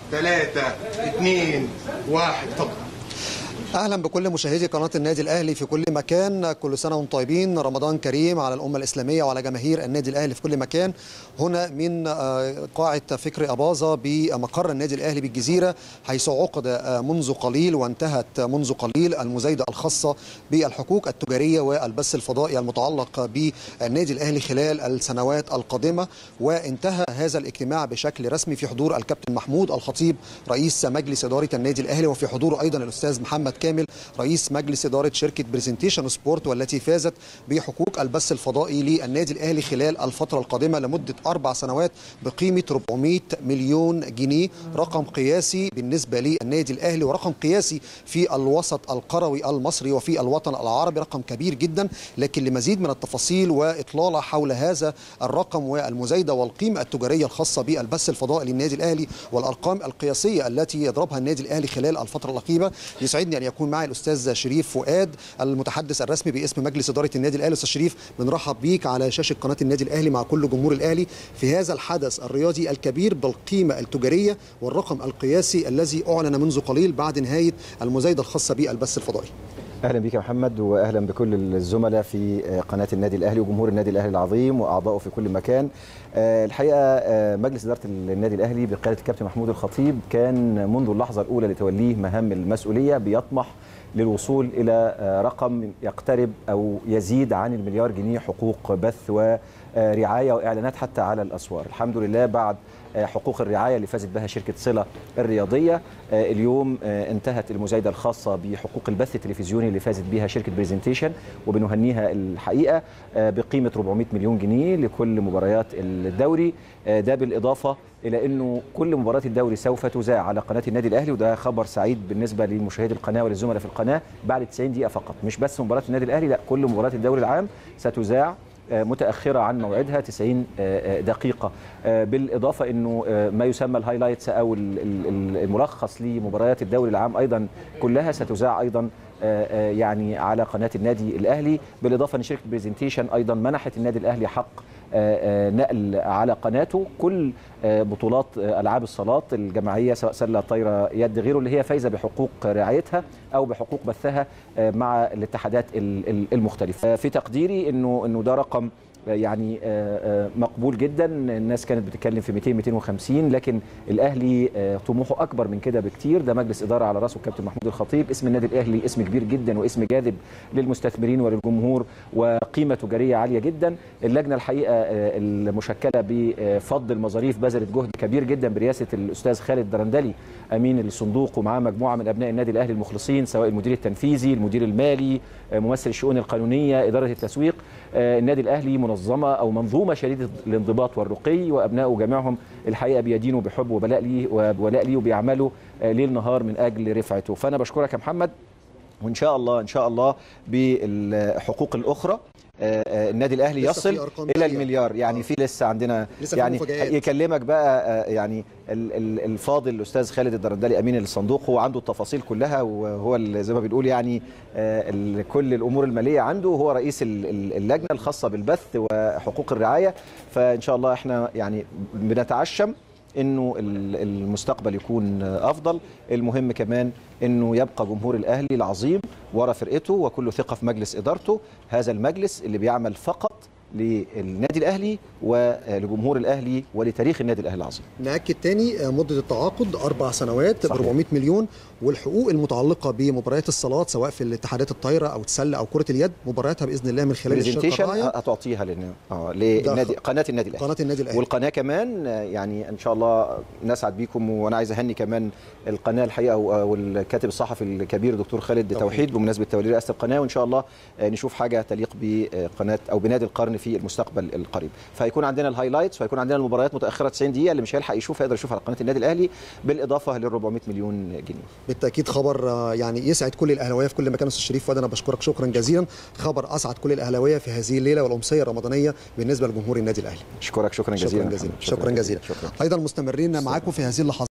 ثلاثة اثنين واحد اتفضل اهلا بكل مشاهدي قناه النادي الاهلي في كل مكان كل سنه وانتم طيبين رمضان كريم على الامه الاسلاميه وعلى جماهير النادي الاهلي في كل مكان هنا من آه، قاعه فكري اباظه بمقر النادي الاهلي بالجزيره حيث عقد آه، منذ قليل وانتهت منذ قليل المزايده الخاصه بالحقوق التجاريه والبث الفضائي المتعلق بالنادي الاهلي خلال السنوات القادمه وانتهى هذا الاجتماع بشكل رسمي في حضور الكابتن محمود الخطيب رئيس مجلس اداره النادي الاهلي وفي حضور ايضا الاستاذ محمد كامل رئيس مجلس اداره شركه برزنتيشن سبورت والتي فازت بحقوق البث الفضائي للنادي الاهلي خلال الفتره القادمه لمده اربع سنوات بقيمه 400 مليون جنيه رقم قياسي بالنسبه للنادي الاهلي ورقم قياسي في الوسط القروي المصري وفي الوطن العربي رقم كبير جدا لكن لمزيد من التفاصيل واطلاله حول هذا الرقم والمزايده والقيمه التجاريه الخاصه بالبث الفضائي للنادي الاهلي والارقام القياسيه التي يضربها النادي الاهلي خلال الفتره الاخيره يسعدني ان يكون معي الاستاذ شريف فؤاد المتحدث الرسمي باسم مجلس اداره النادي الاهلي استاذ شريف بنرحب بيك على شاشه قناه النادي الاهلي مع كل جمهور الاهلي في هذا الحدث الرياضي الكبير بالقيمه التجاريه والرقم القياسي الذي اعلن منذ قليل بعد نهايه المزايده الخاصه بالبث الفضائي اهلا بك يا محمد واهلا بكل الزملاء في قناه النادي الاهلي وجمهور النادي الاهلي العظيم واعضائه في كل مكان آه، الحقيقه آه، مجلس اداره النادي الاهلي بقياده الكابتن محمود الخطيب كان منذ اللحظه الاولى لتوليه مهام المسؤوليه بيطمح للوصول الى آه، رقم يقترب او يزيد عن المليار جنيه حقوق بث ورعايه واعلانات حتى على الاسوار الحمد لله بعد آه، حقوق الرعايه اللي فازت بها شركه صله الرياضيه آه، اليوم آه، انتهت المزايده الخاصه بحقوق البث التلفزيوني اللي فازت بها شركه بريزنتيشن وبنهنيها الحقيقه آه، بقيمه 400 مليون جنيه لكل مباريات الدوري آه، ده بالاضافه الى انه كل مباريات الدوري سوف تذاع على قناه النادي الاهلي وده خبر سعيد بالنسبه لمشاهدي القناه وللزملاء في القناه بعد 90 دقيقه فقط مش بس مباراه النادي الاهلي لا كل مباريات الدوري العام ستذاع آه، متاخره عن موعدها 90 آه، آه، دقيقه آه، بالاضافه انه آه، ما يسمى الهايلايتس او ال- ال- الملخص لمباريات الدوري العام ايضا كلها ستذاع ايضا آه، آه، يعني على قناه النادي الاهلي بالاضافه ان شركه بريزنتيشن ايضا منحت النادي الاهلي حق آه، آه، نقل على قناته كل آه، بطولات آه، العاب الصالات الجماعيه سواء سله طايره يد غيره اللي هي فايزه بحقوق رعايتها او بحقوق بثها آه، مع الاتحادات ال- ال- المختلفه آه، في تقديري انه انه ده رقم يعني آه، آه، مقبول جدا الناس كانت بتتكلم في 200 250 لكن الاهلي آه، طموحه اكبر من كده بكتير ده مجلس اداره على راسه الكابتن محمود الخطيب اسم النادي الاهلي اسم كبير جدا واسم جاذب للمستثمرين وللجمهور وقيمه تجاريه عاليه جدا اللجنه الحقيقه آه، المشكله بفض المظاريف بذلت جهد كبير جدا برئاسه الاستاذ خالد درندلي امين الصندوق ومعاه مجموعه من ابناء النادي الاهلي المخلصين سواء المدير التنفيذي المدير المالي آه، ممثل الشؤون القانونيه اداره التسويق آه، النادي الاهلي منظمه او منظومه شديده الانضباط والرقي وابنائه جميعهم الحقيقه بيدينوا بحب وبلاء ليه وولاء ليه وبيعملوا آه، ليل نهار من اجل رفعته فانا بشكرك يا محمد وان شاء الله ان شاء الله بالحقوق الاخرى آه، آه، النادي الاهلي لسه يصل في أرقام الى تانية. المليار يعني آه. في لسه عندنا لسه في يعني مفاجآت. يكلمك بقى آه، يعني ال- ال- الفاضل الاستاذ خالد الدردلي امين الصندوق هو عنده التفاصيل كلها وهو ال- زي ما بنقول يعني آه، ال- كل الامور الماليه عنده هو رئيس ال- ال- اللجنه الخاصه بالبث وحقوق الرعايه فان شاء الله احنا يعني بنتعشم انه ال- المستقبل يكون افضل المهم كمان انه يبقى جمهور الاهلي العظيم ورا فرقته وكل ثقه في مجلس ادارته هذا المجلس اللي بيعمل فقط للنادي الاهلي ولجمهور الاهلي ولتاريخ النادي الاهلي العظيم ناكد تاني آه، مده التعاقد اربع سنوات ب صحيح. 400 مليون والحقوق المتعلقه بمباريات الصالات سواء في الاتحادات الطايره او السله او كره اليد مبارياتها باذن الله من خلال الشركه برزنتيشن الراعيه هتعطيها لان اه للنادي ده- قناه النادي الاهلي قناه النادي الاهلي والقناه كمان آه، يعني ان شاء الله نسعد بيكم وانا عايز اهني كمان القناه الحقيقه و- والكاتب الصحفي الكبير دكتور خالد توحيد. توحيد بمناسبه تولي رئاسه القناه وان شاء الله آه، نشوف حاجه تليق بقناه او بنادي القرن في المستقبل القريب فهيكون عندنا الهايلايتس وهيكون عندنا المباريات متاخره 90 دقيقه اللي مش هيلحق يشوفها يقدر يشوفها على قناه النادي الاهلي بالاضافه لل 400 مليون جنيه بالتاكيد خبر آه، يعني يسعد كل الاهلاويه في كل مكان استاذ شريف وانا بشكرك شكرا جزيلا خبر اسعد كل الاهلاويه في هذه الليله والامسيه الرمضانيه بالنسبه لجمهور النادي الاهلي اشكرك شكرا جزيلا شكرا يا جزيلا محمد. شكرا جزيلا شكرا ايضا مستمرين معاكم في هذه اللحظات